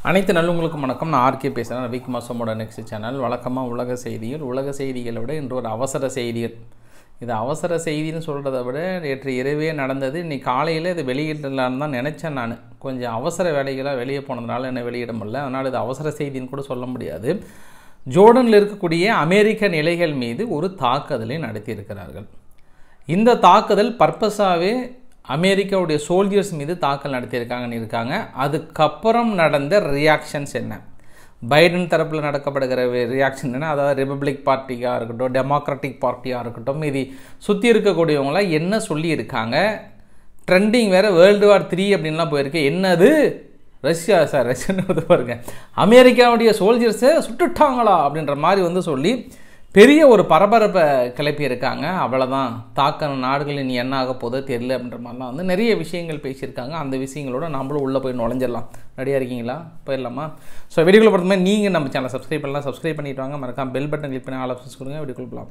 அனைத்து நல்லவங்களுக்கும் வணக்கம் நான் ஆர்கே பேசுகிறேன் ரவிக் மாசமோட நெக்ஸ்ட் சேனல் வழக்கமாக உலக செய்திகள் உலக செய்திகளை விட இன்று ஒரு அவசர செய்திகள் இது அவசர செய்தின்னு சொல்கிறத விட நேற்று இரவே நடந்தது இன்னைக்கு காலையில் இது வெளியிடலான்னு தான் நினச்சேன் நான் கொஞ்சம் அவசர வேலைகளாக வெளியே போனதுனால என்ன வெளியிட முடியல அதனால் இது அவசர செய்தின்னு கூட சொல்ல முடியாது ஜோர்டனில் இருக்கக்கூடிய அமெரிக்க நிலைகள் மீது ஒரு தாக்குதலை நடத்தியிருக்கிறார்கள் இந்த தாக்குதல் பர்பஸாகவே அமெரிக்காவுடைய சோல்ஜர்ஸ் மீது தாக்கல் நடத்தியிருக்காங்கன்னு இருக்காங்க அதுக்கப்புறம் நடந்த ரியாக்ஷன்ஸ் என்ன பைடன் தரப்பில் நடக்கப்படுகிற ரியாக்ஷன் என்ன அதாவது ரிப்பப்ளிக் பார்ட்டியாக இருக்கட்டும் டெமோக்ராட்டிக் பார்ட்டியாக இருக்கட்டும் இது சுற்றி இருக்கக்கூடியவங்களாம் என்ன சொல்லியிருக்காங்க ட்ரெண்டிங் வேறு வேர்ல்டு வார் த்ரீ அப்படின்லாம் போயிருக்கு என்னது ரஷ்யா சார் ரஷ்யன்னு பாருங்க அமெரிக்காவுடைய சோல்ஜர்ஸை சுட்டுட்டாங்களா அப்படின்ற மாதிரி வந்து சொல்லி பெரிய ஒரு பரபரப்பை கிளப்பியிருக்காங்க அவ்வளோதான் தாக்க நாடுகள் இனி என்ன ஆக போதோ தெரியல அப்படின்ற மாதிரிலாம் வந்து நிறைய விஷயங்கள் பேசியிருக்காங்க அந்த விஷயங்களோட நம்மளும் உள்ளே போய் நுழைஞ்சிடலாம் ரெடியாக இருக்கீங்களா போயிடலாமா ஸோ வீடியோக்குள்ள பொறுத்த மாதிரி நீங்கள் நம்ம சேனல் சப்ஸ்கிரைப் பண்ணலாம் சப்ஸ்கிரைப் பண்ணிட்டு வாங்க மறக்காம பெல் பட்டன் கிளிக் பண்ணி ஆல் ஆப்ஷன்ஸ் கொடுங்க வீடியோக்குள்ள போகலாம்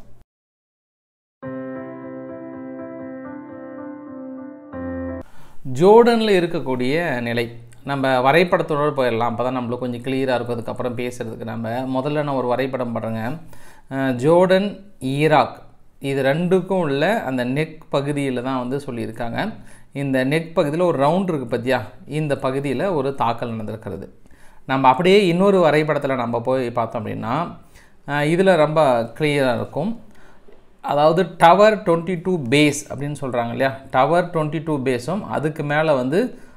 ஜோர்டனில் இருக்கக்கூடிய நிலை நம்ம வரைபடத்தோடு போயிடலாம் அப்போ தான் நம்மளுக்கு கொஞ்சம் கிளியராக இருக்கும் அதுக்கப்புறம் பேசுகிறதுக்கு நம்ம முதல்ல நான் ஒரு வரைபடம் பண்ணுறேங்க ஜோர்டன் ஈராக் இது ரெண்டுக்கும் உள்ள அந்த நெக் பகுதியில் தான் வந்து சொல்லியிருக்காங்க இந்த நெக் பகுதியில் ஒரு ரவுண்ட் இருக்குது பற்றியா இந்த பகுதியில் ஒரு தாக்கல் நடந்திருக்கிறது நம்ம அப்படியே இன்னொரு வரைபடத்தில் நம்ம போய் பார்த்தோம் அப்படின்னா இதில் ரொம்ப கிளியராக இருக்கும் அதாவது டவர் டுவெண்ட்டி டூ பேஸ் அப்படின்னு சொல்கிறாங்க இல்லையா டவர் டுவெண்ட்டி டூ பேஸும் அதுக்கு மேலே வந்து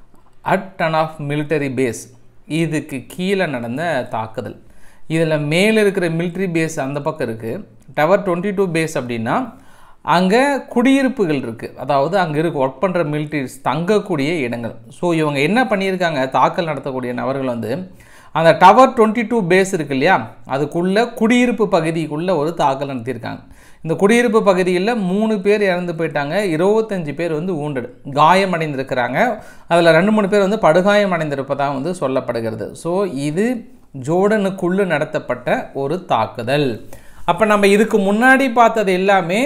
at ton of military base இதுக்கு கீழே நடந்த தாக்குதல் இதில் மேலே இருக்கிற மிலிட்ரி பேஸ் அந்த பக்கம் இருக்குது டவர் டுவெண்ட்டி டூ பேஸ் அப்படின்னா அங்கே குடியிருப்புகள் இருக்குது அதாவது அங்கே இருக்க ஒர்க் பண்ணுற மிலிட்ரிஸ் தங்கக்கூடிய இடங்கள் ஸோ இவங்க என்ன பண்ணியிருக்காங்க தாக்கல் நடத்தக்கூடிய நபர்கள் வந்து அந்த டவர் டுவெண்ட்டி டூ பேஸ் இருக்கு இல்லையா அதுக்குள்ளே குடியிருப்பு பகுதிக்குள்ளே ஒரு தாக்கல் நடத்தியிருக்காங்க இந்த குடியிருப்பு பகுதியில் மூணு பேர் இறந்து போயிட்டாங்க இருபத்தஞ்சு பேர் வந்து ஊண்டடு காயமடைந்திருக்கிறாங்க அதில் ரெண்டு மூணு பேர் வந்து படுகாயம் அடைந்திருப்பதாக வந்து சொல்லப்படுகிறது ஸோ இது ஜோர்டனுக்குள்ளே நடத்தப்பட்ட ஒரு தாக்குதல் அப்போ நம்ம இதுக்கு முன்னாடி பார்த்தது எல்லாமே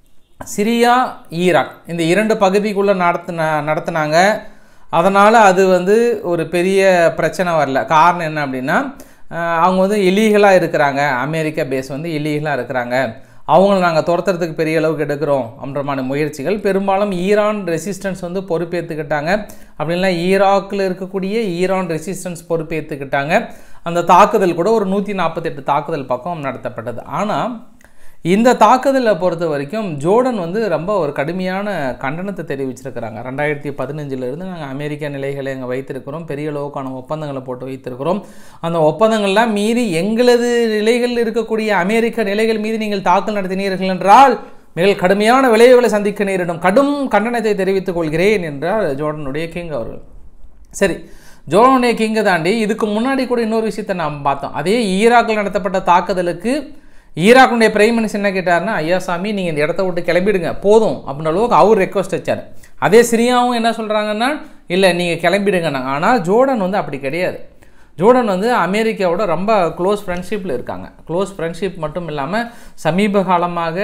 சிரியா ஈராக் இந்த இரண்டு பகுதிக்குள்ளே நடத்தின நடத்தினாங்க அதனால் அது வந்து ஒரு பெரிய பிரச்சனை வரல காரணம் என்ன அப்படின்னா அவங்க வந்து இலீகலாக இருக்கிறாங்க அமெரிக்கா பேஸ் வந்து இலீகலாக இருக்கிறாங்க அவங்கள நாங்கள் துரத்துறதுக்கு பெரிய அளவுக்கு எடுக்கிறோம் அப்படின்றமான முயற்சிகள் பெரும்பாலும் ஈரான் ரெசிஸ்டன்ஸ் வந்து பொறுப்பேற்றுக்கிட்டாங்க அப்படின்லாம் ஈராக்கில் இருக்கக்கூடிய ஈரான் ரெசிஸ்டன்ஸ் பொறுப்பேற்றுக்கிட்டாங்க அந்த தாக்குதல் கூட ஒரு நூற்றி நாற்பத்தெட்டு தாக்குதல் பக்கம் நடத்தப்பட்டது ஆனால் இந்த தாக்குதலை பொறுத்த வரைக்கும் ஜோர்டன் வந்து ரொம்ப ஒரு கடுமையான கண்டனத்தை தெரிவிச்சிருக்கிறாங்க ரெண்டாயிரத்தி பதினஞ்சிலிருந்து நாங்கள் அமெரிக்க நிலைகளை அங்கே வைத்திருக்கிறோம் பெரிய அளவுக்கான ஒப்பந்தங்களை போட்டு வைத்திருக்கிறோம் அந்த ஒப்பந்தங்கள்லாம் மீறி எங்களது நிலைகளில் இருக்கக்கூடிய அமெரிக்க நிலைகள் மீது நீங்கள் தாக்கல் நடத்தினீர்கள் என்றால் மிக கடுமையான விளைவுகளை சந்திக்க நேரிடும் கடும் கண்டனத்தை தெரிவித்துக் கொள்கிறேன் என்றார் ஜோர்டனுடைய கிங் அவர்கள் சரி ஜோர்டனுடைய கிங்கை தாண்டி இதுக்கு முன்னாடி கூட இன்னொரு விஷயத்தை நாம் பார்த்தோம் அதே ஈராக்கில் நடத்தப்பட்ட தாக்குதலுக்கு ஈராக்குடைய பிரைம் மினிஸ்டர் என்ன கேட்டார்னா ஐயா சாமி நீங்கள் இந்த இடத்த விட்டு கிளம்பிடுங்க போதும் அப்படின்ற அளவுக்கு அவர் ரெக்வஸ்ட் வச்சார் அதே சிரியாவும் என்ன சொல்கிறாங்கன்னா இல்லை நீங்கள் கிளம்பிடுங்க ஆனால் ஜோர்டன் வந்து அப்படி கிடையாது ஜோர்டன் வந்து அமெரிக்காவோட ரொம்ப க்ளோஸ் ஃப்ரெண்ட்ஷிப்பில் இருக்காங்க க்ளோஸ் ஃப்ரெண்ட்ஷிப் மட்டும் இல்லாமல் சமீப காலமாக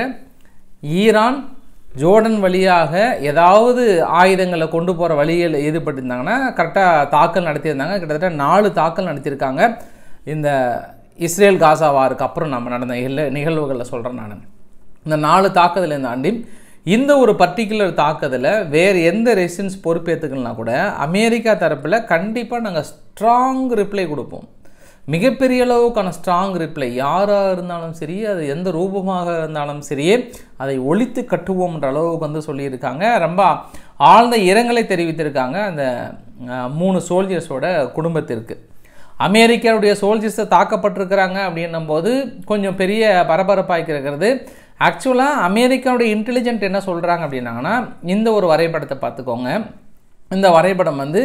ஈரான் ஜோர்டன் வழியாக ஏதாவது ஆயுதங்களை கொண்டு போகிற வழியில் ஈடுபட்டிருந்தாங்கன்னா கரெக்டாக தாக்கல் நடத்தியிருந்தாங்க கிட்டத்தட்ட நாலு தாக்கல் நடத்தியிருக்காங்க இந்த இஸ்ரேல் காசா வாருக்கு அப்புறம் நம்ம நடந்த இல்லை நிகழ்வுகளில் சொல்கிறேன் நான் இந்த நாலு தாக்குதலை தாண்டி இந்த ஒரு பர்டிகுலர் தாக்குதலை வேறு எந்த ரெசிடன்ஸ் பொறுப்பேற்றுக்கலனா கூட அமெரிக்கா தரப்பில் கண்டிப்பாக நாங்கள் ஸ்ட்ராங் ரிப்ளை கொடுப்போம் மிகப்பெரிய அளவுக்கான ஸ்ட்ராங் ரிப்ளை யாராக இருந்தாலும் சரி அது எந்த ரூபமாக இருந்தாலும் சரி அதை ஒழித்து கட்டுவோம்ன்ற அளவுக்கு வந்து சொல்லியிருக்காங்க ரொம்ப ஆழ்ந்த இரங்கலை தெரிவித்திருக்காங்க அந்த மூணு சோல்ஜர்ஸோட குடும்பத்திற்கு அமெரிக்காவுடைய சோல்ஜர்ஸை தாக்கப்பட்டிருக்கிறாங்க அப்படின்னும் போது கொஞ்சம் பெரிய பரபரப்பாக இருக்கிறது ஆக்சுவலாக அமெரிக்காவுடைய இன்டெலிஜென்ட் என்ன சொல்கிறாங்க அப்படின்னாங்கன்னா இந்த ஒரு வரைபடத்தை பார்த்துக்கோங்க இந்த வரைபடம் வந்து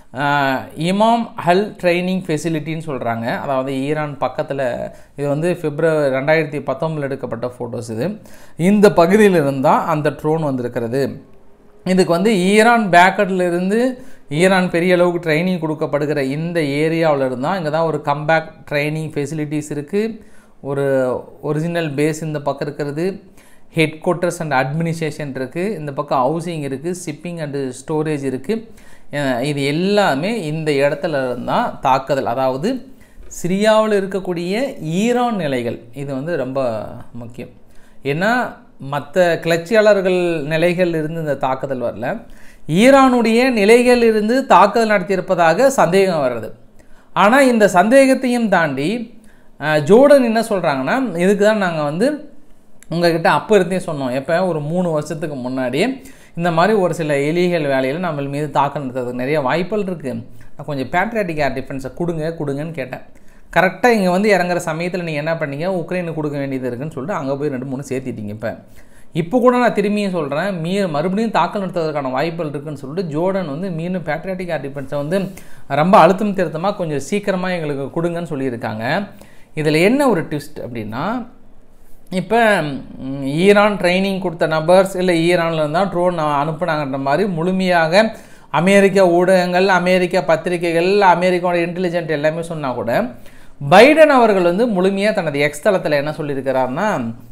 இமாம் ஹல் ட்ரைனிங் ஃபெசிலிட்டின்னு சொல்கிறாங்க அதாவது ஈரான் பக்கத்தில் இது வந்து பிப்ரவரி ரெண்டாயிரத்தி பத்தொம்பதில் எடுக்கப்பட்ட ஃபோட்டோஸ் இது இந்த பகுதியில் இருந்தால் அந்த ட்ரோன் வந்திருக்கிறது இதுக்கு வந்து ஈரான் பேக்கெட்டில் இருந்து ஈரான் பெரிய அளவுக்கு ட்ரைனிங் கொடுக்கப்படுகிற இந்த ஏரியாவில் இருந்தால் இங்கே தான் ஒரு கம்பேக் ட்ரைனிங் ஃபெசிலிட்டிஸ் இருக்குது ஒரு ஒரிஜினல் பேஸ் இந்த பக்கம் இருக்கிறது ஹெட் குவார்ட்டர்ஸ் அண்ட் அட்மினிஸ்ட்ரேஷன் இருக்குது இந்த பக்கம் ஹவுசிங் இருக்குது ஷிப்பிங் அண்டு ஸ்டோரேஜ் இருக்குது அஹ் இது எல்லாமே இந்த இடத்துல இருந்தால் தாக்குதல் அதாவது சிரியாவில் இருக்கக்கூடிய ஈரான் நிலைகள் இது வந்து ரொம்ப முக்கியம் ஏன்னா மற்ற கிளர்ச்சியாளர்கள் நிலைகள் இருந்து இந்த தாக்குதல் வரல ஈரானுடைய நிலைகள் இருந்து தாக்குதல் நடத்தியிருப்பதாக சந்தேகம் வருது ஆனால் இந்த சந்தேகத்தையும் தாண்டி அஹ், ஜோர்டன் என்ன சொல்கிறாங்கன்னா இதுக்கு தான் நாங்கள் வந்து உங்ககிட்ட அப்போ இருந்தே சொன்னோம் எப்போ ஒரு மூணு வருஷத்துக்கு முன்னாடியே இந்த மாதிரி ஒரு சில எலிகள் வேலையில் நம்ம மீது தாக்கம் நடத்துறதுக்கு நிறைய வாய்ப்புகள் இருக்குது நான் கொஞ்சம் பேட்ரியாட்டிக் ஏர் டிஃபென்ஸை கொடுங்க கொடுங்கன்னு கேட்டேன் கரெக்டாக இங்கே வந்து இறங்குற சமயத்தில் நீங்கள் என்ன பண்ணீங்க உக்ரைனுக்கு கொடுக்க வேண்டியது இருக்குன்னு சொல்லிட்டு அங்கே போய் ரெண்டு மூணு சேர்த்திட்டீங்க இப்போ இப்போ கூட நான் திரும்பியும் சொல்கிறேன் மீ மறுபடியும் தாக்கல் நடத்துவதற்கான வாய்ப்புகள் இருக்குன்னு சொல்லிட்டு ஜோர்டன் வந்து மீண்டும் பேட்ரியாட்டிக் ஏர் டிஃபென்ஸை வந்து ரொம்ப அழுத்தம் திருத்தமாக கொஞ்சம் சீக்கிரமாக எங்களுக்கு கொடுங்கன்னு சொல்லியிருக்காங்க இதில் என்ன ஒரு ட்விஸ்ட் அப்படின்னா இப்போ ம், ஈரான் ட்ரைனிங் கொடுத்த நபர்ஸ் இல்லை ஈரானில் இருந்தால் ட்ரோன் அனுப்புனாங்கன்ற மாதிரி முழுமையாக அமெரிக்க ஊடகங்கள் அமெரிக்க பத்திரிகைகள் அமெரிக்காவோட இன்டெலிஜென்ட் எல்லாமே சொன்னால் கூட பைடன் அவர்கள் வந்து முழுமையாக தனது எக்ஸ் தளத்தில் என்ன சொல்லியிருக்கிறாருன்னா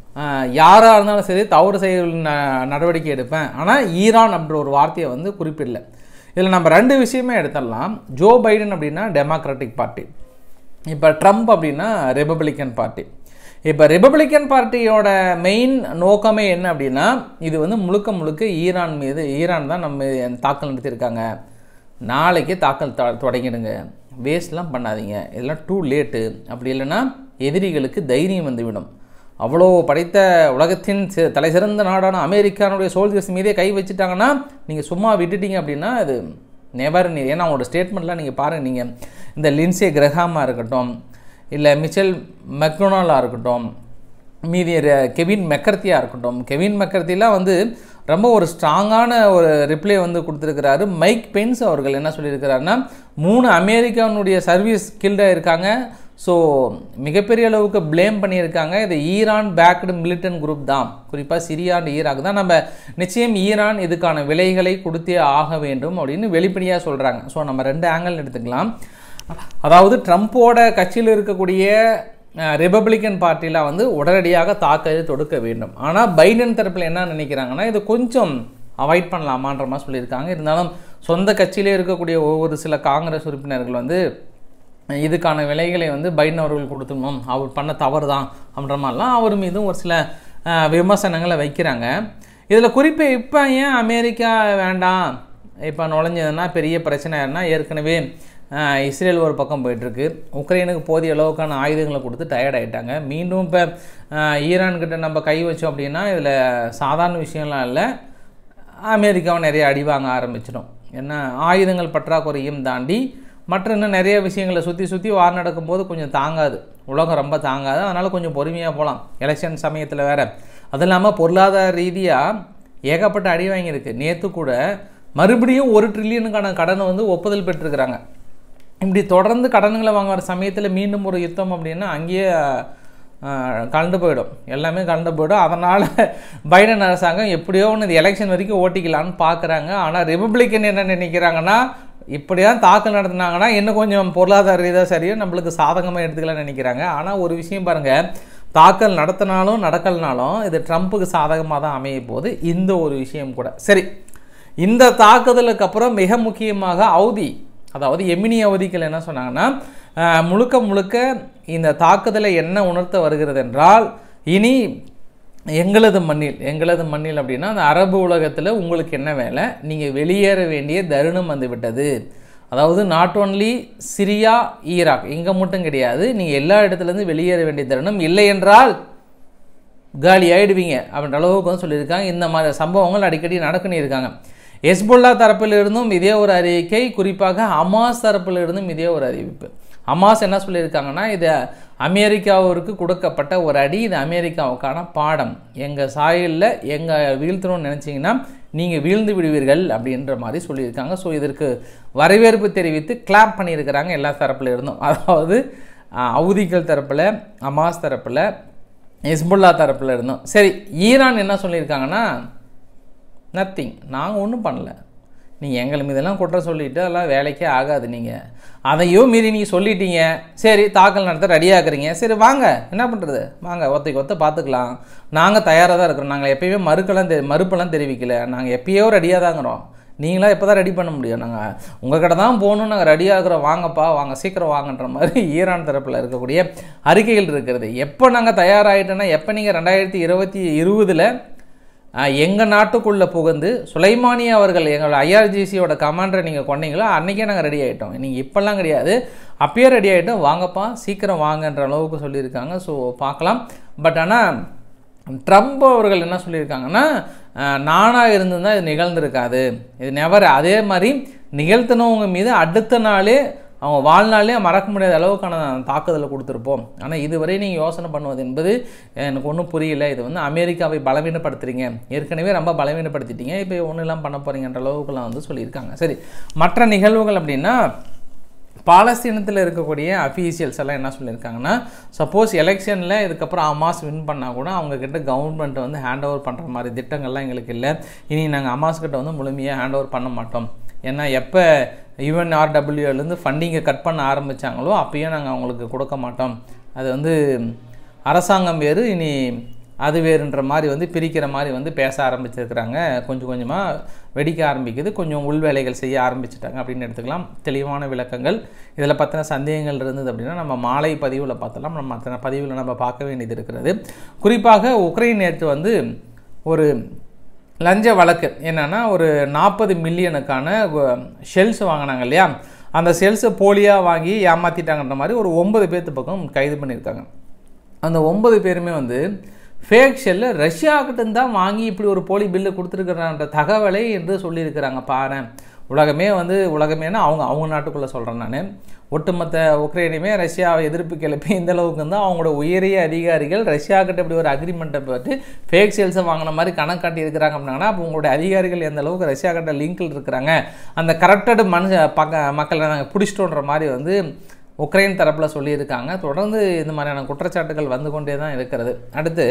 யாராக இருந்தாலும் சரி தவறு செய்ய ந- நடவடிக்கை எடுப்பேன் ஆனால் ஈரான் அப்படின்ற ஒரு வார்த்தையை வந்து குறிப்பிடல இதில் நம்ம ரெண்டு விஷயமே எடுத்துடலாம் ஜோ பைடன் அப்படின்னா டெமோக்ராட்டிக் பார்ட்டி இப்போ ட்ரம்ப் அப்படின்னா ரிபப்ளிக்கன் பார்ட்டி இப்போ ரிபப்ளிக்கன் பார்ட்டியோட மெயின் நோக்கமே என்ன அப்படின்னா இது வந்து முழுக்க முழுக்க ஈரான் மீது ஈரான் தான் நம்ம தாக்கல் நடத்தியிருக்காங்க நாளைக்கே தாக்கல் தொ- தொடங்கிடுங்க வேஸ்ட்லாம் பண்ணாதீங்க இதெல்லாம் டூ லேட்டு அப்படி இல்லைன்னா எதிரிகளுக்கு தைரியம் வந்துவிடும் அவ்வளோ படைத்த உலகத்தின் சி- தலை சிறந்த நாடான அமெரிக்கானுடைய சோல்ஜர்ஸ் மீதே கை வச்சுட்டாங்கன்னா நீங்கள் சும்மா விட்டுட்டீங்க அப்படின்னா அது நெவர் நீ ஏன்னா அவங்களோட ஸ்டேட்மெண்ட்லாம் நீங்கள் பாருங்கள் நீங்கள் இந்த லின்சே கிரஹாமாக இருக்கட்டும் இல்லை மிச்சல் மெக்டொனாலாக இருக்கட்டும் மீதி ர- கெவின் மெக்கர்த்தியாக இருக்கட்டும் கெவின் மெக்கர்த்திலாம் வந்து ரொம்ப ஒரு ஸ்ட்ராங்கான ஒரு ரிப்ளை வந்து கொடுத்துருக்கிறாரு மைக் பென்ஸ் அவர்கள் என்ன சொல்லியிருக்கிறாருன்னா மூணு அமெரிக்கானுடைய சர்வீஸ் கில்டாக இருக்காங்க ஸோ மிகப்பெரிய அளவுக்கு ப்ளேம் பண்ணியிருக்காங்க இது ஈரான் பேக்டு மிலிட்டன் குரூப் தான் குறிப்பாக சிரியா and ஈராக் தான் நம்ம நிச்சயம் ஈரான் இதுக்கான விலைகளை கொடுத்தே ஆக வேண்டும் அப்படின்னு வெளிப்படையாக சொல்கிறாங்க ஸோ நம்ம ரெண்டு ஆங்கிள் எடுத்துக்கலாம் அதாவது ட்ரம்ப்போட கட்சியில் இருக்கக்கூடிய ரிபப்ளிக்கன் பார்ட்டியில் வந்து உடனடியாக தாக்குதல் தொடுக்க வேண்டும் ஆனால் பைடன் தரப்பில் என்ன நினைக்கிறாங்கன்னா இது கொஞ்சம் அவாய்ட் பண்ணலாமான்ற மாதிரி சொல்லியிருக்காங்க இருந்தாலும் சொந்த கட்சியிலே இருக்கக்கூடிய ஒவ்வொரு சில காங்கிரஸ் உறுப்பினர்கள் வந்து இதுக்கான விலைகளை வந்து பைடன் அவர்கள் கொடுத்துடணும் அவர் பண்ண தவறு தான் அப்படின்ற மாதிரிலாம் அவர் மீதும் ஒரு சில அஹ், விமர்சனங்களை வைக்கிறாங்க இதில் குறிப்பு இப்போ ஏன் அமெரிக்கா வேண்டாம் இப்போ நுழைஞ்சதுன்னா பெரிய பிரச்சனை ஆயிருன்னா ஏற்கனவே அஹ், இஸ்ரேல் ஒரு பக்கம் போயிட்டுருக்கு உக்ரைனுக்கு போதிய அளவுக்கான ஆயுதங்களை கொடுத்து டயர்ட் ஆயிட்டாங்க மீண்டும் இப்போ ஈரான் கிட்ட நம்ம கை வச்சோம் அப்படின்னா இதில் சாதாரண விஷயம்லாம் இல்லை அமெரிக்காவை நிறைய அடி வாங்க ஆரம்பிச்சிடும் ஏன்னா ஆயுதங்கள் பற்றாக்குறையும் தாண்டி மற்ற இன்னும் நிறைய விஷயங்களை சுற்றி சுற்றி வார் நடக்கும்போது கொஞ்சம் தாங்காது உலகம் ரொம்ப தாங்காது அதனால் கொஞ்சம் பொறுமையாக போகலாம் எலெக்ஷன் சமயத்தில் வேறு அது இல்லாமல் பொருளாதார ரீதியாக ஏகப்பட்ட அடி வாங்கியிருக்கு நேற்று கூட மறுபடியும் ஒரு ட்ரில்லியனுக்கான கடனை வந்து ஒப்புதல் பெற்றிருக்கிறாங்க இப்படி தொடர்ந்து கடன்களை வாங்குற சமயத்தில் மீண்டும் ஒரு யுத்தம் அப்படின்னா அங்கேயே ஆஹ், கலந்து போயிடும் எல்லாமே கலந்து போயிடும் அதனால் பைடன் அரசாங்கம் எப்படியோ ஒன்று இது எலெக்ஷன் வரைக்கும் ஓட்டிக்கலான்னு பார்க்குறாங்க ஆனால் ரிபப்ளிக்கன் என்ன நினைக்கிறாங்கன்னா இப்படியா தாக்கல் நடத்துனாங்கன்னா இன்னும் கொஞ்சம் பொருளாதார ரீதியாக சரியாக நம்மளுக்கு சாதகமாக எடுத்துக்கலாம்னு நினைக்கிறாங்க ஆனால் ஒரு விஷயம் பாருங்கள் தாக்கல் நடத்தினாலும் நடக்கலனாலும் இது ட்ரம்ப்புக்கு சாதகமாக தான் அமைய போகுது இந்த ஒரு விஷயம் கூட சரி இந்த தாக்குதலுக்கு அப்புறம் மிக முக்கியமாக அவுதி அதாவது எமினி அவதிகள் என்ன சொன்னாங்கன்னா அஹ், முழுக்க முழுக்க இந்த தாக்குதலை என்ன உணர்த்த வருகிறது என்றால் இனி எங்களது மண்ணில் எங்களது மண்ணில் அப்படின்னா அந்த அரபு உலகத்தில் உங்களுக்கு என்ன வேலை நீங்கள் வெளியேற வேண்டிய தருணம் வந்து விட்டது அதாவது நாட் ஓன்லி சிரியா ஈராக் இங்கே மட்டும் கிடையாது நீங்கள் எல்லா இடத்துலேருந்து வெளியேற வேண்டிய தருணம் இல்லை என்றால் காலி ஆயிடுவீங்க அப்படின்ற அளவுக்கு வந்து சொல்லியிருக்காங்க இந்த மாதிரி சம்பவங்கள் அடிக்கடி நடக்குன்னு இருக்காங்க எஸ்புல்லா தரப்பில் இருந்தும் இதே ஒரு அறிக்கை குறிப்பாக ஹமாஸ் தரப்பில் இருந்தும் இதே ஒரு அறிவிப்பு ஹமாஸ் என்ன சொல்லியிருக்காங்கன்னா இது அமெரிக்காவிற்கு கொடுக்கப்பட்ட ஒரு அடி இது அமெரிக்காவுக்கான பாடம் எங்கள் சாயலில் எங்கள் வீழ்த்தணும்னு நினச்சிங்கன்னா நீங்கள் வீழ்ந்து விடுவீர்கள் அப்படின்ற மாதிரி சொல்லியிருக்காங்க ஸோ இதற்கு வரவேற்பு தெரிவித்து கிளாப் பண்ணியிருக்கிறாங்க எல்லா தரப்பில் இருந்தும் அதாவது அஹ், அவுதிகள் தரப்பில் ஹமாஸ் தரப்பில் ஹிஸ்புல்லா தரப்பில் இருந்தோம் சரி ஈரான் என்ன சொல்லியிருக்காங்கன்னா நத்திங் நாங்கள் ஒன்றும் பண்ணல நீங்கள் எங்களை மீதெல்லாம் குற்றம் சொல்லிட்டு அதெல்லாம் வேலைக்கே ஆகாது நீங்கள் அதையும் மீறி நீங்கள் சொல்லிட்டீங்க சரி தாக்கல் நடத்த ரெடியாக்குறீங்க சரி வாங்க என்ன பண்ணுறது வாங்க ஒத்தைக்கு ஒத்த பார்த்துக்கலாம் நாங்கள் தயாராக தான் இருக்கிறோம் நாங்கள் எப்பயுமே மறுக்கெல்லாம் தெ மறுப்பெல்லாம் தெரிவிக்கல நாங்கள் எப்பயோ ரெடியாக தாங்கிறோம் நீங்களா எப்போ தான் ரெடி பண்ண முடியும் நாங்கள் உங்கள் கடை தான் போகணும் நாங்கள் ரெடியாக இருக்கிறோம் வாங்கப்பா வாங்க சீக்கிரம் வாங்கன்ற மாதிரி ஈரான் தரப்பில் இருக்கக்கூடிய அறிக்கைகள் இருக்கிறது எப்போ நாங்கள் தயாராகிட்டோன்னா எப்போ நீங்கள் ரெண்டாயிரத்தி இருபத்தி இருபதில் எங்கள் நாட்டுக்குள்ளே புகுந்து சுலைமானி அவர்கள் எங்களோட ஐஆர்ஜிசியோட கமாண்டரை நீங்கள் கொண்டீங்களோ அன்றைக்கே நாங்கள் ரெடி ஆகிட்டோம் நீங்கள் இப்போல்லாம் கிடையாது அப்பயே ரெடி ஆகிட்டோம் வாங்கப்பா சீக்கிரம் வாங்கன்ற அளவுக்கு சொல்லியிருக்காங்க ஸோ பார்க்கலாம் பட் ஆனால் ட்ரம்ப் அவர்கள் என்ன சொல்லியிருக்காங்கன்னா நானாக இருந்திருந்தால் இது நிகழ்ந்திருக்காது இது நெவர் அதே மாதிரி நிகழ்த்தினவங்க மீது அடுத்த நாளே அவங்க வாழ்நாளே மறக்க முடியாத அளவுக்கான தாக்குதலை கொடுத்துருப்போம் ஆனால் இதுவரை நீங்கள் யோசனை பண்ணுவது என்பது எனக்கு ஒன்றும் புரியல இது வந்து அமெரிக்காவை பலவீனப்படுத்துறீங்க ஏற்கனவே ரொம்ப பலவீனப்படுத்திட்டீங்க இப்போ ஒன்றும் இல்லாமல் பண்ண போகிறீங்கன்ற அளவுக்குலாம் வந்து சொல்லியிருக்காங்க சரி மற்ற நிகழ்வுகள் அப்படின்னா பாலஸ்தீனத்தில் இருக்கக்கூடிய அஃபீஷியல்ஸ் எல்லாம் என்ன சொல்லியிருக்காங்கன்னா சப்போஸ் எலெக்ஷனில் இதுக்கப்புறம் அமாஸ் வின் பண்ணால் கூட அவங்கக்கிட்ட கவர்மெண்ட் வந்து ஹேண்ட் ஓவர் பண்ணுற மாதிரி திட்டங்கள்லாம் எங்களுக்கு இல்லை இனி நாங்கள் அமாஸ் கிட்ட வந்து முழுமையாக ஹேண்ட் ஓவர் பண்ண மாட்டோம் ஏன்னா எப்போ யுஎன்ஆர்டபிள்யூலேருந்து ஃபண்டிங்கை கட் பண்ண ஆரம்பித்தாங்களோ அப்பயே நாங்கள் அவங்களுக்கு கொடுக்க மாட்டோம் அது வந்து அரசாங்கம் வேறு இனி அது வேறுன்ற மாதிரி வந்து பிரிக்கிற மாதிரி வந்து பேச ஆரம்பிச்சிருக்கிறாங்க கொஞ்சம் கொஞ்சமாக வெடிக்க ஆரம்பிக்குது கொஞ்சம் உள் வேலைகள் செய்ய ஆரம்பிச்சிட்டாங்க அப்படின்னு எடுத்துக்கலாம் தெளிவான விளக்கங்கள் இதில் பற்றின சந்தேகங்கள் இருந்தது அப்படின்னா நம்ம மாலை பதிவில் பார்த்தலாம் நம்ம மற்ற பதிவில் நம்ம பார்க்க வேண்டியது இருக்கிறது குறிப்பாக உக்ரைன் நேற்று வந்து ஒரு லஞ்ச வழக்கு என்னென்னா ஒரு நாற்பது மில்லியனுக்கான ஷெல்ஸ் வாங்கினாங்க இல்லையா அந்த ஷெல்ஸை போலியாக வாங்கி ஏமாற்றிட்டாங்கன்ற மாதிரி ஒரு ஒன்பது பேர்த்து பக்கம் கைது பண்ணியிருக்காங்க அந்த ஒன்பது பேருமே வந்து ஃபேக் ஷெல்லை ரஷ்யாக்கிட்ட தான் வாங்கி இப்படி ஒரு போலி பில்லு கொடுத்துருக்குறான்ற தகவலை என்று சொல்லியிருக்கிறாங்க பாரு உலகமே வந்து உலகமேனா அவங்க அவங்க நாட்டுக்குள்ளே சொல்கிறேன் நான் ஒட்டுமொத்த உக்ரைனையுமே ரஷ்யாவை எதிர்ப்பு கிளப்பி இந்த அளவுக்கு வந்து அவங்களோட உயரிய அதிகாரிகள் ரஷ்யாக்கிட்ட இப்படி ஒரு அக்ரிமெண்ட்டை பற்றி ஃபேக் சேல்ஸை வாங்கின மாதிரி கணக்கு காட்டி இருக்கிறாங்க அப்படின்னா அப்போ உங்களுடைய அதிகாரிகள் எந்த அளவுக்கு ரஷ்யா கிட்ட லிங்கில் இருக்கிறாங்க அந்த கரெக்டட் மனுஷ பக்க மக்களை நாங்கள் பிடிச்சிட்டோன்ற மாதிரி வந்து உக்ரைன் தரப்பில் சொல்லியிருக்காங்க தொடர்ந்து இந்த மாதிரியான குற்றச்சாட்டுகள் வந்து கொண்டே தான் இருக்கிறது அடுத்து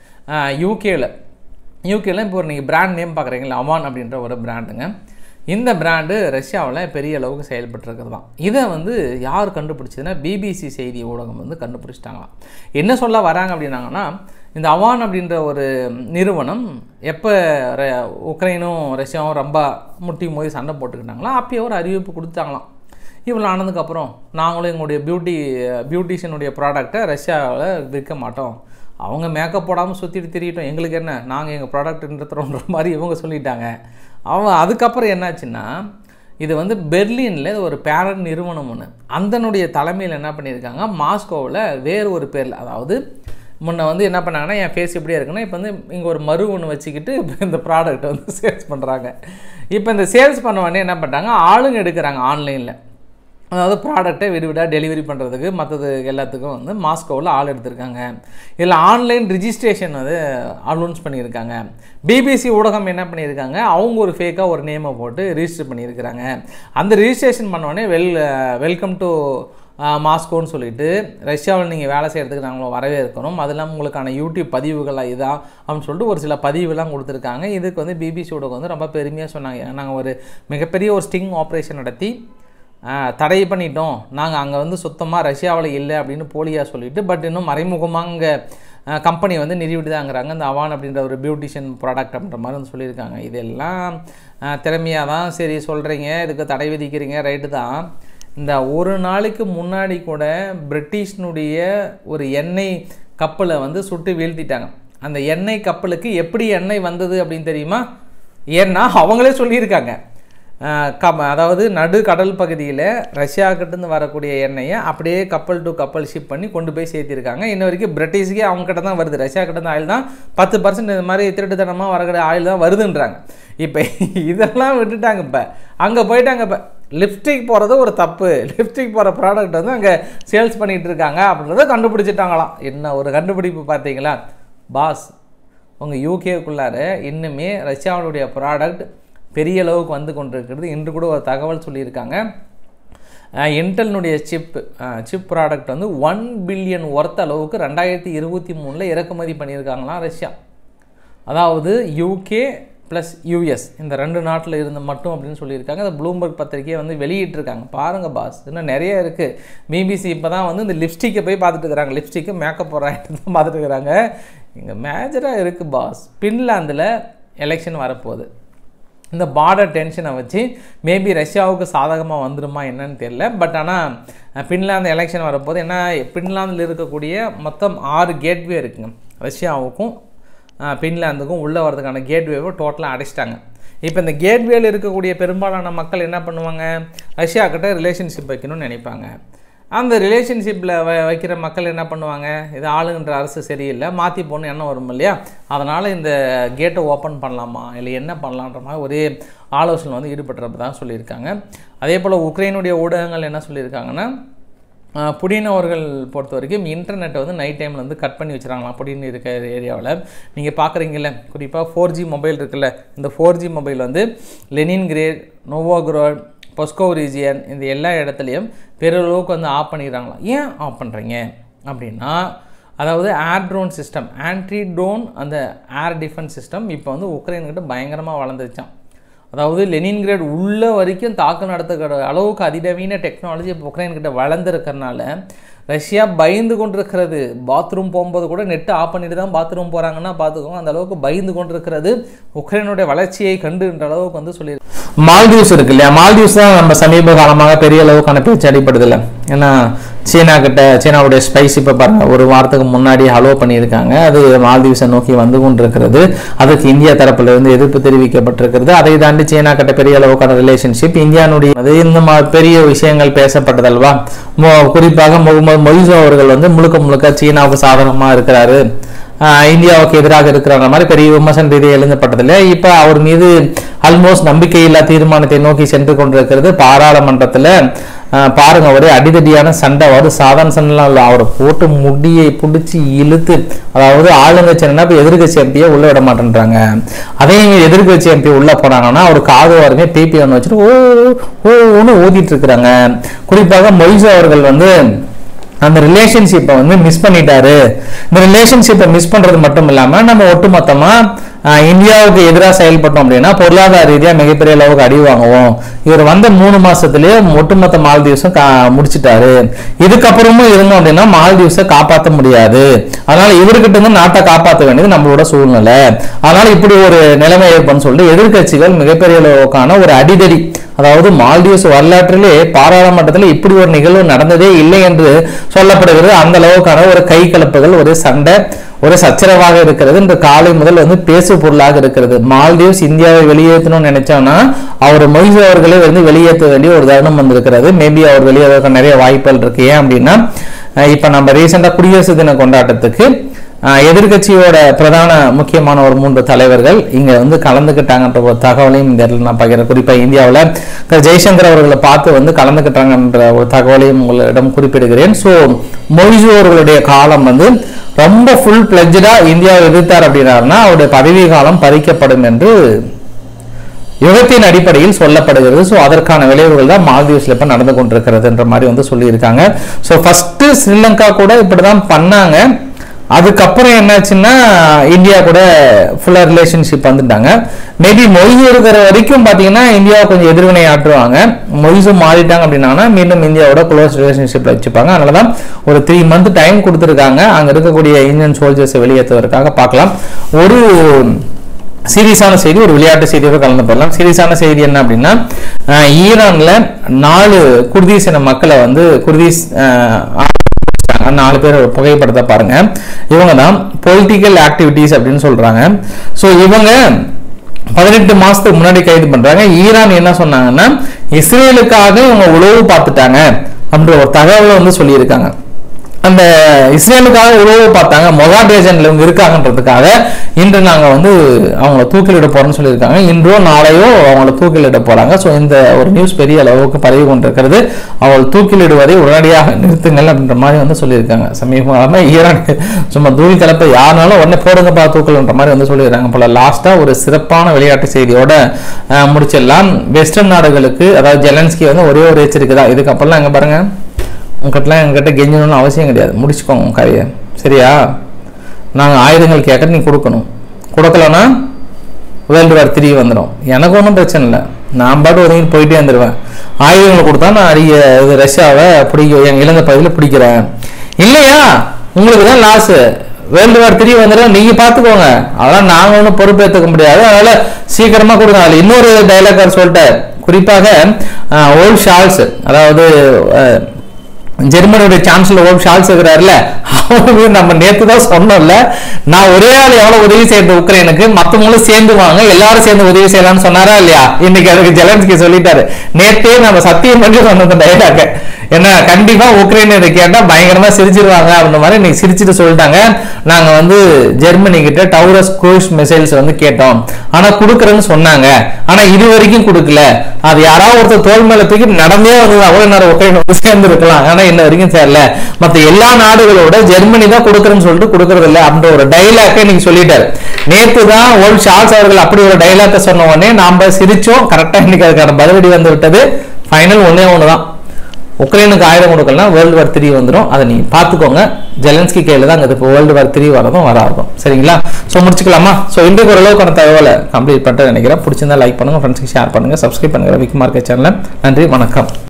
யூகேல யூகேல இப்போ ஒரு நீங்கள் பிராண்ட் நேம் பார்க்குறீங்களா அவான் அப்படின்ற ஒரு பிராண்டுங்க இந்த பிராண்டு ரஷ்யாவில் பெரிய அளவுக்கு செயல்பட்டுருக்கிறது தான் இதை வந்து யார் கண்டுபிடிச்சதுன்னா பிபிசி செய்தி ஊடகம் வந்து கண்டுபிடிச்சிட்டாங்களாம் என்ன சொல்ல வராங்க அப்படின்னாங்கன்னா இந்த அவான் அப்படின்ற ஒரு நிறுவனம் எப்போ உக்ரைனும் ரஷ்யாவும் ரொம்ப முட்டி மோதி சண்டை போட்டுக்கிட்டாங்களோ அப்பயே ஒரு அறிவிப்பு கொடுத்தாங்களாம் இவ்வளோ ஆனதுக்கப்புறம் நாங்களும் எங்களுடைய பியூட்டி பியூட்டிஷியனுடைய ப்ராடக்டை ரஷ்யாவில் விற்க மாட்டோம் அவங்க மேக்கப் போடாமல் சுற்றிட்டு திரியட்டும் எங்களுக்கு என்ன நாங்கள் எங்கள் ப்ராடக்ட் நிறுத்துறோன்ற மாதிரி இவங்க சொல்லிட்டாங்க அவன் அதுக்கப்புறம் என்னாச்சுன்னா இது வந்து பெர்லினில் ஒரு பேரண்ட் நிறுவனம் ஒன்று அந்தனுடைய தலைமையில் என்ன பண்ணியிருக்காங்க மாஸ்கோவில் வேறு ஒரு பேரில் அதாவது முன்ன வந்து என்ன பண்ணாங்கன்னா என் ஃபேஸ் இப்படியே இருக்குன்னா இப்போ வந்து இங்கே ஒரு மறு ஒன்று வச்சுக்கிட்டு இப்போ இந்த ப்ராடக்ட்டை வந்து சேல்ஸ் பண்ணுறாங்க இப்போ இந்த சேல்ஸ் பண்ண உடனே என்ன பண்ணுறாங்க ஆளுங்க எடுக்கிறாங்க ஆன்லைனில் அதாவது ப்ராடக்டை விரிவிடாக டெலிவரி பண்ணுறதுக்கு மற்றது எல்லாத்துக்கும் வந்து மாஸ்கோவில் ஆள் எடுத்திருக்காங்க இதில் ஆன்லைன் ரிஜிஸ்ட்ரேஷன் வந்து அனௌன்ஸ் பண்ணியிருக்காங்க பிபிசி ஊடகம் என்ன பண்ணியிருக்காங்க அவங்க ஒரு ஃபேக்காக ஒரு நேமை போட்டு ரிஜிஸ்டர் பண்ணியிருக்கிறாங்க அந்த ரிஜிஸ்ட்ரேஷன் பண்ணோடனே வெல் வெல்கம் டு மாஸ்கோன்னு சொல்லிட்டு ரஷ்யாவில் நீங்கள் வேலை செய்கிறதுக்கு நாங்கள் வரவேற்கணும் அது இல்லாமல் உங்களுக்கான யூடியூப் பதிவுகளாக இதா அப்படின்னு சொல்லிட்டு ஒரு சில பதிவுலாம் கொடுத்துருக்காங்க இதுக்கு வந்து பிபிசி ஊடகம் வந்து ரொம்ப பெருமையாக சொன்னாங்க நாங்கள் ஒரு மிகப்பெரிய ஒரு ஸ்டிங் ஆப்ரேஷன் நடத்தி தடை பண்ணிட்டோம் நாங்கள் அங்கே வந்து சுத்தமாக ரஷ்யாவில் இல்லை அப்படின்னு போலியாக சொல்லிட்டு பட் இன்னும் மறைமுகமாக அங்கே கம்பெனி வந்து நிறுவிட்டு தாங்கிறாங்க இந்த அவான் அப்படின்ற ஒரு பியூட்டிஷியன் ப்ராடக்ட் அப்படின்ற மாதிரி வந்து சொல்லியிருக்காங்க இதெல்லாம் திறமையாக தான் சரி சொல்கிறீங்க இதுக்கு தடை விதிக்கிறீங்க ரைட்டு தான் இந்த ஒரு நாளைக்கு முன்னாடி கூட பிரிட்டிஷ்னுடைய ஒரு எண்ணெய் கப்பலை வந்து சுட்டு வீழ்த்திட்டாங்க அந்த எண்ணெய் கப்பலுக்கு எப்படி எண்ணெய் வந்தது அப்படின்னு தெரியுமா ஏன்னா அவங்களே சொல்லியிருக்காங்க கம் அதாவது நடு கடல் பகுதியில் ரஷ்யாக்கிட்டேருந்து வரக்கூடிய எண்ணெயை அப்படியே கப்பல் டு கப்பல் ஷிப் பண்ணி கொண்டு போய் சேர்த்திருக்காங்க இன்ன வரைக்கும் பிரிட்டிஷ்க்கே அவங்க கிட்ட தான் வருது ரஷ்யா கிட்ட ஆயில் தான் பத்து பர்சன்ட் இந்த மாதிரி திருட்டுத்தனமாக வரக்கூடிய ஆயில் தான் வருதுன்றாங்க இப்போ இதெல்லாம் விட்டுட்டாங்க இப்போ அங்கே போயிட்டாங்க இப்போ லிப்ஸ்டிக் போகிறது ஒரு தப்பு லிப்ஸ்டிக் போகிற ப்ராடக்ட் வந்து அங்கே சேல்ஸ் பண்ணிகிட்டு இருக்காங்க அப்படின்றத கண்டுபிடிச்சிட்டாங்களாம் என்ன ஒரு கண்டுபிடிப்பு பார்த்தீங்களா பாஸ் உங்கள் யூகேக்குள்ளார இன்னுமே ரஷ்யாவுடைய ப்ராடக்ட் பெரிய அளவுக்கு வந்து கொண்டிருக்கிறது இன்று கூட ஒரு தகவல் சொல்லியிருக்காங்க இன்டெல்னுடைய சிப் சிப் ப்ராடக்ட் வந்து ஒன் பில்லியன் ஒர்த் அளவுக்கு ரெண்டாயிரத்தி இருபத்தி மூணில் இறக்குமதி பண்ணியிருக்காங்களாம் ரஷ்யா அதாவது யூகே ப்ளஸ் யூஎஸ் இந்த ரெண்டு நாட்டில் இருந்து மட்டும் அப்படின்னு சொல்லியிருக்காங்க அந்த ப்ளூம்பர்க் பத்திரிகையை வந்து வெளியிட்டிருக்காங்க பாருங்கள் பாஸ் இன்னும் நிறைய இருக்குது பிபிசி இப்போ தான் வந்து இந்த லிப்ஸ்டிக்கை போய் பார்த்துட்டு இருக்கிறாங்க லிப்ஸ்டிக்கு மேக்கப் போகிற ஐட்டம் தான் பார்த்துட்டு இருக்கிறாங்க இங்கே மேஜராக இருக்குது பாஸ் பின்லாந்தில் எலெக்ஷன் வரப்போகுது இந்த பார்டர் டென்ஷனை வச்சு மேபி ரஷ்யாவுக்கு சாதகமாக வந்துடுமா என்னன்னு தெரியல பட் ஆனால் பின்லாந்து எலெக்ஷன் வரப்போது ஏன்னா பின்லாந்தில் இருக்கக்கூடிய மொத்தம் ஆறு கேட்வே இருக்குங்க ரஷ்யாவுக்கும் அஹ், பின்லாந்துக்கும் உள்ளே வரதுக்கான கேட்வேவை டோட்டலாக அடைச்சிட்டாங்க இப்போ இந்த கேட்வேல இருக்கக்கூடிய பெரும்பாலான மக்கள் என்ன பண்ணுவாங்க ரஷ்யா கிட்ட ரிலேஷன்ஷிப் வைக்கணும்னு நினைப்பாங்க அந்த ரிலேஷன்ஷிப்பில் வ வைக்கிற மக்கள் என்ன பண்ணுவாங்க இது ஆளுங்கன்ற அரசு சரியில்லை மாற்றி போகணும் எண்ணம் வரும் இல்லையா அதனால் இந்த கேட்டை ஓப்பன் பண்ணலாமா இல்லை என்ன பண்ணலான்ற மாதிரி ஒரே ஆலோசனை வந்து ஈடுபட்டுறப்ப தான் சொல்லியிருக்காங்க அதே போல் உக்ரைனுடைய ஊடகங்கள் என்ன சொல்லியிருக்காங்கன்னா ஆஹ் புடின் அவர்கள் பொறுத்த வரைக்கும் இன்டர்நெட்டை வந்து நைட் டைமில் வந்து கட் பண்ணி வச்சுறாங்களாம் புடின் இருக்க ஏரியாவில் நீங்கள் பார்க்குறீங்கல்ல குறிப்பாக ஃபோர் ஜி மொபைல் இருக்குல்ல இந்த ஃபோர் ஜி மொபைல் வந்து Lenin great Novgorod Pskov region இந்த எல்லா இடத்துலையும் பெருளவுக்கு வந்து ஆஃப் பண்ணிடுறாங்களாம் ஏன் ஆஃப் பண்ணுறீங்க அப்படின்னா அதாவது air drone system anti drone அந்த ஏர் டிஃபென்ஸ் சிஸ்டம் இப்போ வந்து உக்ரைன்கிட்ட பயங்கரமாக வளர்ந்துருச்சான் அதாவது லெனின்கிரேட் உள்ள வரைக்கும் தாக்கு நடத்துக்கிற அளவுக்கு அதிநவீன டெக்னாலஜி இப்போ உக்ரைன் கிட்ட வளர்ந்துருக்கறனால ரஷ்யா பயந்து கொண்டிருக்கிறது பாத்ரூம் போகும்போது கூட நெட்டு ஆஃப் பண்ணிட்டு தான் பாத்ரூம் போகிறாங்கன்னா பார்த்துக்கோங்க அந்த அளவுக்கு பயந்து கொண்டிருக்கிறது உக்ரைனுடைய வளர்ச்சியை கண்டுன்ற அளவுக்கு வந்து சொல்லி மால்தீவ்ஸ் இருக்கு இல்லையா மால்தீவ்ஸ் தான் நம்ம சமீப காலமாக பெரிய அளவுக்கான பேச்சு அடிப்படுது இல்லை ஏன்னா சீனா கிட்ட சீனாவுடைய ஸ்பைஸ் இப்போ பாருங்க ஒரு வாரத்துக்கு முன்னாடி ஹலோ பண்ணியிருக்காங்க அது மால்தீவ்ஸை நோக்கி வந்து கொண்டிருக்கிறது அதுக்கு இந்தியா தரப்புல இருந்து எதிர்ப்பு தெரிவிக்கப்பட்டிருக்கிறது அதை தாண்டி சீனா கிட்ட பெரிய அளவுக்கான ரிலேஷன்ஷிப் இந்தியானுடைய அது இந்த மா- பெரிய விஷயங்கள் பேசப்பட்டதல்வா மொ- குறிப்பாக முகமது மொய்சோ அவர்கள் வந்து முழுக்க முழுக்க சீனாவுக்கு சாதகமாக இருக்கிறாரு ஆஹ் இந்தியாவுக்கு எதிராக இருக்கிற மாதிரி பெரிய விமர்சன ரீதியாக எழுதப்பட்டதில்லை இப்போ அவர் மீது ஆல்மோஸ்ட் நம்பிக்கையில்லா தீர்மானத்தை நோக்கி சென்று கொண்டிருக்கிறது பாராளுமன்றத்தில் பாருங்க ஒரே அடிதடியான சண்டை அதாவது சாதாரண சண்டைலாம் இல்லை அவரை போட்டு முடியை பிடிச்சி இழுத்து அதாவது ஆளுங்கட்சி என்னன்னா இப்போ எதிர்கட்சி எம்பியை உள்ள விட மாட்டேன்றாங்க அதே இங்க எதிர்கட்சி எம்பி உள்ள போனாங்கன்னா அவர் காது வரைமே பிபி ஒன்று வச்சுட்டு ஓ ஓன்னு ஊதிட்டு இருக்கிறாங்க குறிப்பாக மொய்சோ அவர்கள் வந்து அந்த ரிலேஷன்ஷிப்பை வந்து மிஸ் பண்ணிட்டாரு இந்த ரிலேஷன்ஷிப்பை மிஸ் பண்றது மட்டும் இல்லாம நம்ம ஒட்டுமொத்தமா ஆஹ், இந்தியாவுக்கு எதிராக செயல்பட்டோம் அப்படின்னா பொருளாதார ரீதியா மிகப்பெரிய அளவுக்கு அடி வாங்குவோம் இவர் வந்த மூணு மாசத்துலயே ஒட்டுமொத்த மால்தீவ்ஸும் கா முடிச்சிட்டாரு இதுக்கப்புறமும் இருந்தோம் அப்படின்னா மால்தீவ்ஸை காப்பாற்ற முடியாது அதனால இவர்கிட்ட இருந்து நாட்டை காப்பாற்ற வேண்டியது நம்மளோட சூழ்நிலை அதனால இப்படி ஒரு நிலைமை ஏற்படும் சொல்லிட்டு எதிர்க்கட்சிகள் மிகப்பெரிய அளவுக்கான ஒரு அடிதடி அதாவது மால்தீவ்ஸ் வரலாற்றிலே பாராளுமன்றத்தில் இப்படி ஒரு நிகழ்வு நடந்ததே இல்லை என்று சொல்லப்படுகிறது அந்த அளவுக்கான ஒரு கை கலப்புகள் ஒரு சண்டை ஒரு சச்சரவாக இருக்கிறது இன்று காலை முதல் வந்து பேசு பொருளாக இருக்கிறது மால்தீவ்ஸ் இந்தியாவை வெளியேற்றணும்னு நினைச்சோம்னா அவர் மொய்சு அவர்களே வந்து வெளியேற்ற வேண்டிய ஒரு தருணம் வந்திருக்கிறது மேபி அவர் வெளியேறதுக்கு நிறைய வாய்ப்புகள் இருக்கு ஏன் அப்படின்னா அஹ் இப்ப நம்ம ரீசெண்டா குடியரசு தின கொண்டாட்டத்துக்கு ஆஹ் எதிர்க்கட்சியோட பிரதான முக்கியமான ஒரு மூன்று தலைவர்கள் இங்க வந்து கலந்துக்கிட்டாங்கன்ற ஒரு தகவலையும் இந்த இடத்துல நான் பகிர குறிப்பா இந்தியாவில் திரு ஜெய்சங்கர் அவர்களை பார்த்து வந்து கலந்துக்கிட்டாங்கன்ற ஒரு தகவலையும் உங்களிடம் குறிப்பிடுகிறேன் ஸோ மொய்சு அவர்களுடைய காலம் வந்து ரொம்ப ஃபுல் பிளட்ஜா இந்தியாவை எதிர்த்தார் அப்படின்னாருன்னா அவருடைய பதவி காலம் பறிக்கப்படும் என்று யுகத்தின் அடிப்படையில் சொல்லப்படுகிறது ஸோ அதற்கான விளைவுகள் தான் மால்தீவ்ஸ்ல இப்போ நடந்து கொண்டிருக்கிறதுன்ற மாதிரி வந்து சொல்லியிருக்காங்க ஸோ ஃபர்ஸ்ட் ஸ்ரீலங்கா கூட இப்படிதான் பண்ணாங்க அதுக்கப்புறம் என்னாச்சுன்னா இந்தியா கூட ஃபுல்லாக ரிலேஷன்ஷிப் வந்துட்டாங்க மேபி மொய்சு இருக்கிற வரைக்கும் பார்த்தீங்கன்னா இந்தியா கொஞ்சம் எதிர்வினை ஆற்றுவாங்க மொய்சு மாறிட்டாங்க அப்படின்னா மீண்டும் இந்தியாவோட க்ளோஸ் ரிலேஷன்ஷிப்பில் வச்சுப்பாங்க அதனால தான் ஒரு த்ரீ மந்த் டைம் கொடுத்துருக்காங்க அங்கே இருக்கக்கூடிய இந்தியன் சோல்ஜர்ஸை வெளியேற்றுவதற்காக பார்க்கலாம் ஒரு சீரியஸான செய்தி ஒரு விளையாட்டு செய்தியோட கலந்து போடலாம் சீரியஸான செய்தி என்ன அப்படின்னா அஹ், ஈரான்ல நாலு குர்தீஸ் இன மக்களை வந்து குர்தீஸ் அஹ், ஆரம்பிச்சாங்க. நாலு பேர் ஒரு புகைப்படத்தை பாருங்க இவங்க தான் பொலிட்டிக்கல் ஆக்டிவிட்டீஸ் அப்படின்னு சொல்றாங்க ஸோ இவங்க பதினெட்டு மாசத்துக்கு முன்னாடி கைது பண்றாங்க ஈரான் என்ன சொன்னாங்கன்னா இஸ்ரேலுக்காக இவங்க உளவு பார்த்துட்டாங்க அப்படின்ற ஒரு தகவலை வந்து சொல்லியிருக்காங்க அந்த இஸ்ரேலுக்காக உறவு பார்த்தாங்க மொசாட் ஏஜென்ட்ல இவங்க இருக்காங்கன்றதுக்காக இன்று நாங்க வந்து அவங்கள தூக்கிலிட போறோம்னு சொல்லியிருக்காங்க இன்றோ நாளையோ அவங்கள தூக்கிலிட போறாங்க ஸோ இந்த ஒரு நியூஸ் பெரிய அளவுக்கு பரவி கொண்டிருக்கிறது அவள் தூக்கிலிடுவதை உடனடியாக நிறுத்துங்கள் அப்படின்ற மாதிரி வந்து சொல்லியிருக்காங்க சமீப காலமா ஈரான் சும்மா தூள் கலப்பை யாருனாலும் உடனே போடுங்கப்பா தூக்கல்ன்ற மாதிரி வந்து சொல்லியிருக்காங்க போல லாஸ்டா ஒரு சிறப்பான விளையாட்டு செய்தியோட அஹ், முடிச்சிடலாம் வெஸ்டர்ன் நாடுகளுக்கு அதாவது ஜெலன்ஸ்கி வந்து ஒரே ஒரு எச்சரிக்கை தான் இதுக்கப்புறம்லாம் எங்க பாருங்க உங்ககிட்டலாம் எங்ககிட்ட கெஞ்சணும்னு அவசியம் கிடையாது முடிச்சுக்கோங்க உங்க கதையை சரியா நாங்கள் ஆயுதங்கள் கேட்க நீ கொடுக்கணும் கொடுக்கலன்னா வேர்ல்டு வார் த்ரீ வந்துடும் எனக்கு ஒன்றும் பிரச்சனை இல்லை நான் பாட்டு ஒதுங்கி போயிட்டே வந்துடுவேன் ஆயுதங்கள் கொடுத்தா நான் அடிய இது ரஷ்யாவை பிடிக்க என் இழந்த பகுதியில் பிடிக்கிறேன் இல்லையா உங்களுக்கு தான் லாஸு வேர்ல்டு வார் த்ரீ வந்துடும் நீங்க பாத்துக்கோங்க அதெல்லாம் நாங்க ஒன்றும் பொறுப்பேற்றுக்க முடியாது அதனால சீக்கிரமா கொடுங்க அதுல இன்னொரு டைலாக் அவர் சொல்லிட்டார் குறிப்பாக ஓல்ட் ஷால்ஸ் அதாவது அஹ், ஜெர்மனியுடைய சான்சலர் ஓம் ஷால்ஸ் இருக்கிறாருல அவரு நம்ம நேத்து தான் சொன்னோம்ல நான் ஒரே ஆள் எவ்வளவு உதவி செய்யறது உக்ரைனுக்கு மத்தவங்களும் சேர்ந்து வாங்க எல்லாரும் சேர்ந்து உதவி செய்யலாம்னு சொன்னாரா இல்லையா இன்னைக்கு அதுக்கு ஜெலன்ஸ்கி சொல்லிட்டாரு நேத்தே நம்ம சத்தியம் பண்ணி சொன்னது டைலாக் என்ன கண்டிப்பா உக்ரைன் இதை கேட்டா பயங்கரமா சிரிச்சிருவாங்க அப்படின்ற மாதிரி இன்னைக்கு சிரிச்சிட்டு சொல்லிட்டாங்க நாங்க வந்து ஜெர்மனி கிட்ட டவுரஸ் க்ரூஸ் மிசைல்ஸ் வந்து கேட்டோம் ஆனா கொடுக்குறேன்னு சொன்னாங்க ஆனா இது வரைக்கும் கொடுக்கல அது யாராவது ஒருத்தர் தோல் மேல தூக்கி நடந்தே வந்து அவ்வளவு நேரம் உக்ரைன் வந்து சேர்ந்து இருக்கலாம் ஆனா இன்ன வரைக்கும் சேரல மத்த எல்லா நாடுகளோட ஜெர்மனி தான் கொடுக்குறேன்னு சொல்லிட்டு கொடுக்கறது இல்ல அப்படின்ற ஒரு டைலாக்கை நீங்க சொல்லிட்டாரு நேத்து தான் ஓல்ட் ஷார்ட்ஸ் அவர்கள் அப்படி ஒரு டைலாக்கை சொன்ன உடனே நாம சிரிச்சோம் கரெக்டா இன்னைக்கு அதுக்கான பதிலடி வந்து விட்டது ஃபைனல் ஒன்னே ஒண்ணுதான் உக்ரைனுக்கு ஆயுதம் கொடுக்கலாம் வேர்ல்டு வார் த்ரீ வந்துடும் அதை நீங்க பார்த்துக்கோங்க ஜெலன்ஸ்கி கையில் தான் அங்கே இப்போ வேர்ல்டு வார் த்ரீ வரதும் வராதும் சரிங்களா ஸோ முடிச்சுக்கலாமா ஸோ இன்றைக்கு ஓரளவுக்கான தகவலை கம்ப்ளீட் பண்ணிட்டு நினைக்கிறேன் பிடிச்சிருந்தா லைக் பண்ணுங்க ஃப்ரெண்ட்ஸ்க்கு ஷேர் பண்ணுங்க சப்ஸ்கிரைப் பண்ணுங்க விக் மார்க்கெட் சேனலை நன்றி வணக்கம்